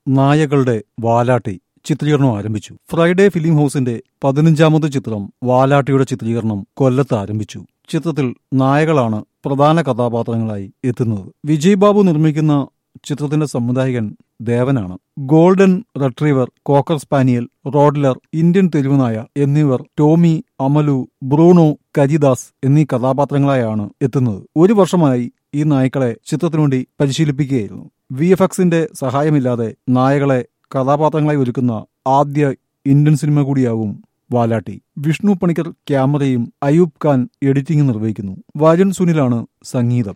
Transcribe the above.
നായകളുടെ വാലാട്ടി ചിത്രീകരണം ആരംഭിച്ചു Friday film ഹൗസിന്റെ പതിനഞ്ചാമത് ചിത്രം വാലാട്ടിയുടെ ചിത്രീകരണം കൊല്ലത്ത് ആരംഭിച്ചു ചിത്രത്തിൽ നായകളാണ് പ്രധാന കഥാപാത്രങ്ങളായി എത്തുന്നത് വിജയ് ബാബു നിർമ്മിക്കുന്ന ചിത്രത്തിന്റെ സംവിധായകൻ ദേവനാണ് golden retriever cocker spaniel rottweiler Indian തെരുവുനായ എന്നിവർ ടോമി അമലു ബ്രൂണോ കരിദാസ് എന്നീ കഥാപാത്രങ്ങളായാണ് എത്തുന്നത് ഒരു വർഷമായി ഈ നായ്ക്കളെ ചിത്രത്തിനുവേണ്ടി പരിശീലിപ്പിക്കുകയായിരുന്നു വി എഫ് എക്സിന്റെ സഹായമില്ലാതെ നായകളെ കഥാപാത്രങ്ങളായി ഒരുക്കുന്ന ആദ്യ ഇന്ത്യൻ സിനിമ കൂടിയാവും വാലാട്ടി വിഷ്ണു പണിക്കർ ക്യാമറയും അയൂബ് ഖാൻ എഡിറ്റിംഗ് നിർവഹിക്കുന്നു വാര്യൻ സുനിലാണ് സംഗീതം